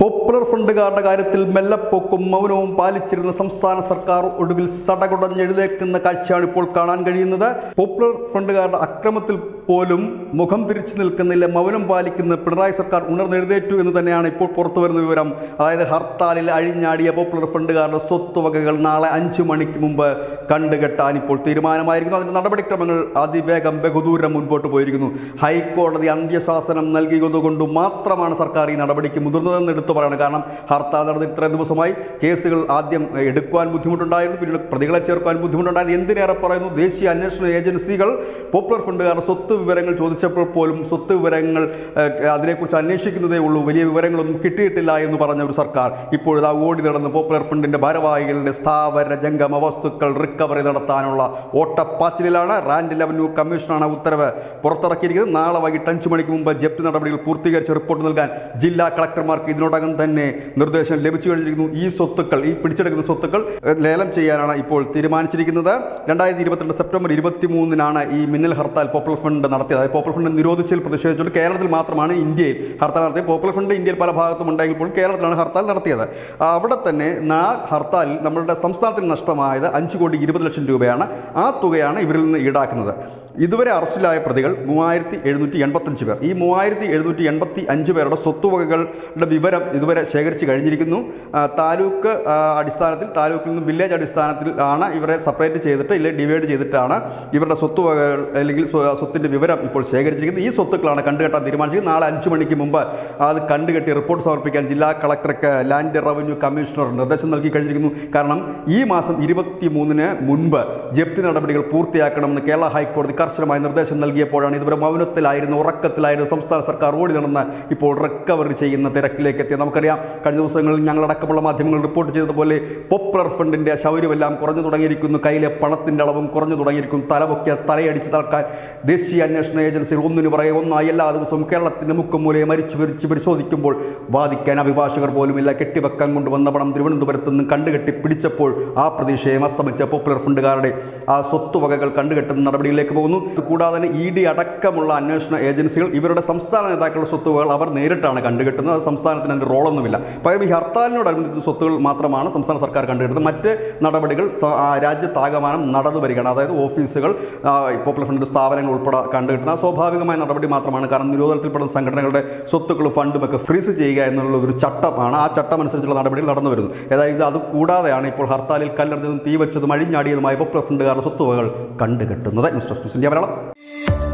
popular ഫ്രണ്ടുകാരുടെ കാര്യത്തിൽ മെല്ലപ്പോക്കും മൗനവും പാലിച്ചിരുന്ന സംസ്ഥാന സർക്കാർ ഒടുവിൽ സടകുടഞ്ഞെഴുതേക്കുന്ന കാഴ്ചയാണ് ഇപ്പോൾ കാണാൻ കഴിയുന്നത് പോപ്പുലർ ഫ്രണ്ടുകാരുടെ അക്രമത്തിൽ പോലും മുഖം തിരിച്ചു നിൽക്കുന്നില്ല മൗനം പാലിക്കുന്ന പിണറായി സർക്കാർ ഉണർന്നെഴുന്നേറ്റു എന്ന് തന്നെയാണ് ഇപ്പോൾ പുറത്തു വരുന്ന വിവരം അതായത് ഹർത്താലിൽ അഴിഞ്ഞാടിയ പോപ്പുലർ ഫ്രണ്ടുകാരുടെ സ്വത്തുവകകൾ നാളെ അഞ്ചു മണിക്ക് മുമ്പ് കണ്ടുകെട്ടാൻ ഇപ്പോൾ തീരുമാനമായിരിക്കുന്നു അതിന്റെ നടപടിക്രമങ്ങൾ അതിവേഗം ബഹുദൂരം മുൻപോട്ട് പോയിരിക്കുന്നു ഹൈക്കോടതി അന്ത്യശാസനം നൽകിയതുകൊണ്ട് മാത്രമാണ് സർക്കാർ ഈ നടപടിക്ക് മുതിർന്നതെന്ന് എടുത്തു പറയണം കാരണം ഹർത്താൽ നടന്ന ഇത്രയും ദിവസമായി കേസുകൾ ആദ്യം എടുക്കുവാൻ ബുദ്ധിമുട്ടുണ്ടായിരുന്നു പിന്നീട് പ്രതികളെ ചേർക്കാൻ ബുദ്ധിമുട്ടുണ്ടായിരുന്നു എന്തിനേറെ പറയുന്നു ദേശീയ അന്വേഷണ ഏജൻസികൾ പോപ്പുലർ ഫണ്ടുകാരുടെ സ്വത്ത് വിവരങ്ങൾ ചോദിച്ചപ്പോൾ പോലും സ്വത്ത് വിവരങ്ങൾ ഏഹ്, അതിനെക്കുറിച്ച് അന്വേഷിക്കുന്നതേ ഉള്ളൂ വലിയ വിവരങ്ങളൊന്നും കിട്ടിയിട്ടില്ല എന്ന് പറഞ്ഞ ഒരു സർക്കാർ ഇപ്പോഴിതാ ഓടി നടന്ന് പോപ്പുലർ ഫണ്ടിന്റെ ഭാരവാഹികളുടെ സ്ഥാവര ജംഗമ വസ്തുക്കൾ റിക്കവറി നടത്താനുള്ള ഓട്ടപ്പാച്ചിലാണ് റാൻഡ് റവന്യൂ കമ്മീഷനാണ് ഉത്തരവ് പുറത്തിറക്കിയിരിക്കുന്നത് നാളെ വൈകിട്ട് അഞ്ച് മണിക്ക് മുമ്പ് ജപ്തി നടപടികൾ പൂർത്തീകരിച്ച് റിപ്പോർട്ട് നൽകാൻ ജില്ലാ കളക്ടർമാർക്ക് ഇതിനോടകം തന്നെ നിർദ്ദേശം ലഭിച്ചു കഴിഞ്ഞിരിക്കുന്നു ഈ സ്വത്തുക്കൾ ഈ പിടിച്ചെടുക്കുന്ന സ്വത്തുക്കൾ ഏഹ്, ലേലം ചെയ്യാനാണ് ഇപ്പോൾ തീരുമാനിച്ചിരിക്കുന്നത് രണ്ടായിരത്തി ഇരുപത്തിരണ്ട് സെപ്റ്റംബർ ഇരുപത്തി മൂന്നിനാണ് ഈ മിന്നൽ ഹർത്താൽ പോപ്പുലർ ഫണ്ട് നടത്തിയത് അതായത് പോപ്പുലർ ഫണ്ട് നിരോധിച്ചതിൽ പ്രതിഷേധിച്ചുകൊണ്ട് കേരളത്തിൽ മാത്രമാണ് ഇന്ത്യയിൽ ഹർത്താൽ നടത്തിയത് പോപ്പുലർ ഫണ്ട് ഇന്ത്യയിൽ പല ഭാഗത്തും ഉണ്ടെങ്കിൽ പോലും കേരളത്തിലാണ് ഹർത്താൽ നടത്തിയത് അവിടെ തന്നെ ആ ഹർത്താലിൽ നമ്മളുടെ സംസ്ഥാനത്തിന് നഷ്ടമായത് അഞ്ച് കോടി ഇരുപത് ലക്ഷം രൂപയാണ് ആ തുകയാണ് ഇവരിൽ നിന്ന് ഈടാക്കുന്നത് ഇതുവരെ അറസ്റ്റിലായ പ്രതികൾ മൂവായിരത്തി എഴുന്നൂറ്റി എൺപത്തഞ്ച് പേർ ഈ മൂവായിരത്തി എഴുന്നൂറ്റി എൺപത്തി അഞ്ച് പേരുടെ സ്വത്തുവകകളുടെ വിവരം ഇതുവരെ ശേഖരിച്ച് കഴിഞ്ഞിരിക്കുന്നു ആ, താലൂക്ക് ആ, അടിസ്ഥാനത്തിൽ താലൂക്കിൽ നിന്നും വില്ലേജ് അടിസ്ഥാനത്തിൽ ആണ് ഇവരെ സെപ്പറേറ്റ് ചെയ്തിട്ട് ഇല്ലെ ഡിവൈഡ് ചെയ്തിട്ടാണ് ഇവരുടെ സ്വത്തുവകകൾ അല്ലെങ്കിൽ സ്വ- സ്വത്തിന്റെ വിവരം ഇപ്പോൾ ശേഖരിച്ചിരിക്കുന്നത് ഈ സ്വത്തുക്കളാണ് കണ്ടുകെട്ടാൻ തീരുമാനിച്ചത് നാളെ അഞ്ച് മണിക്ക് മുമ്പ് അത് കണ്ടുകെട്ടി റിപ്പോർട്ട് സമർപ്പിക്കാൻ ജില്ലാ കളക്ടർക്ക് ലാൻഡ് റവന്യൂ കമ്മീഷണർ നിർദ്ദേശം നൽകി കഴിഞ്ഞിരിക്കുന്നു കാരണം ഈ മാസം ഇരുപത്തി മൂന്നിന് മുൻപ് ജപ്തി നടപടികൾ പൂർത്തിയാക്കണമെന്ന് കേരള ഹൈക്കോടതി കർശനമായ നിർദ്ദേശം നൽകിയപ്പോഴാണ് ഇതുവരെ മൗനത്തിലായിരുന്നു ഉറക്കത്തിലായിരുന്നു സംസ്ഥാന സർക്കാർ ഓടി നടന്ന് ഇപ്പോൾ റിക്കവറി ചെയ്യുന്ന തിരക്കിലേക്ക് എത്തിയത് നമുക്കറിയാം കഴിഞ്ഞ ദിവസങ്ങളിൽ ഞങ്ങളടക്കമുള്ള മാധ്യമങ്ങൾ റിപ്പോർട്ട് ചെയ്തതുപോലെ പോപ്പുലർ ഫണ്ടിന്റെ ശൗര്യമെല്ലാം കുറഞ്ഞു തുടങ്ങിയിരിക്കുന്നു കയ്യിലെ പണത്തിന്റെ അളവും കുറഞ്ഞു തുടങ്ങിയിരിക്കുന്നു തലപൊക്കിയ തലയടിച്ച് തളക്കാൻ ദേശീയ അന്വേഷണ ഏജൻസികൾ ഒന്നിനു പറയുക ഒന്നായി എല്ലാ ദിവസവും കേരളത്തിന്റെ മുക്കും മൂലയെ മരിച്ചു മരിച്ച് പരിശോധിക്കുമ്പോൾ വാദിക്കാൻ അഭിഭാഷകർ പോലുമില്ല കെട്ടിവെക്കാൻ കൊണ്ടുവന്ന പണം തിരുവനന്തപുരത്ത് നിന്ന് കണ്ടുകെട്ടി പിടിച്ചപ്പോൾ ആ പ്രതീക്ഷയെ അസ്തമിച്ച പോപ്പുലർ ഫണ്ടുകാരുടെ ആ സ്വത്തുവകകൾ കണ്ടുകെട്ടുന്ന നടപടിയിലേക്ക് പോകുന്നു ഇത് കൂടാതെ തന്നെ ഇ ഡി അടക്കമുള്ള അന്വേഷണ ഏജൻസികൾ ഇവരുടെ സംസ്ഥാന നേതാക്കളുടെ സ്വത്തുവകകൾ അവർ നേരിട്ടാണ് കണ്ടുകെട്ടുന്നത് അത് സംസ്ഥാനത്തിന് അതിൻ്റെ റോളൊന്നുമില്ല പകരം ഈ ഹർത്താലിനോടനുബന്ധിച്ച് സ്വത്തുകൾ മാത്രമാണ് സംസ്ഥാന സർക്കാർ കണ്ടുകെട്ടുന്നത് മറ്റ് നടപടികൾ സ- ആ രാജ്യത്താകമാനം നടന്നു വരികയാണ് അതായത് ഓഫീസുകൾ ആ, പോപ്പുലർ ഫണ്ട് സ്ഥാപനങ്ങൾ ഉൾപ്പെടെ കണ്ടുകെട്ടുന്ന ആ സ്വാഭാവികമായ നടപടി മാത്രമാണ് കാരണം നിരോധനത്തിൽപ്പെടുന്ന സംഘടനകളുടെ സ്വത്തുക്കളും ഫണ്ടും ഒക്കെ ഫ്രീസ് ചെയ്യുക എന്നുള്ള ഒരു ചട്ടമാണ് ആ ചട്ടം അനുസരിച്ചുള്ള നടപടികൾ നടന്നു വരുന്നു ഏതായത് ഇത് അത് കൂടാതെയാണ് ഇപ്പോൾ ഹർത്താലിൽ കല്ലെറിഞ്ഞതും തീവച്ചതും അഴിഞ്ഞാടിയതുമായ പോപ്പുലർ ഫണ്ടുകാരുടെ സ്വത്തുവകൾ കണ്ടുകെട്ടുന്നത് മിസ്റ്റർ ഇന്ത്യ മലയാളം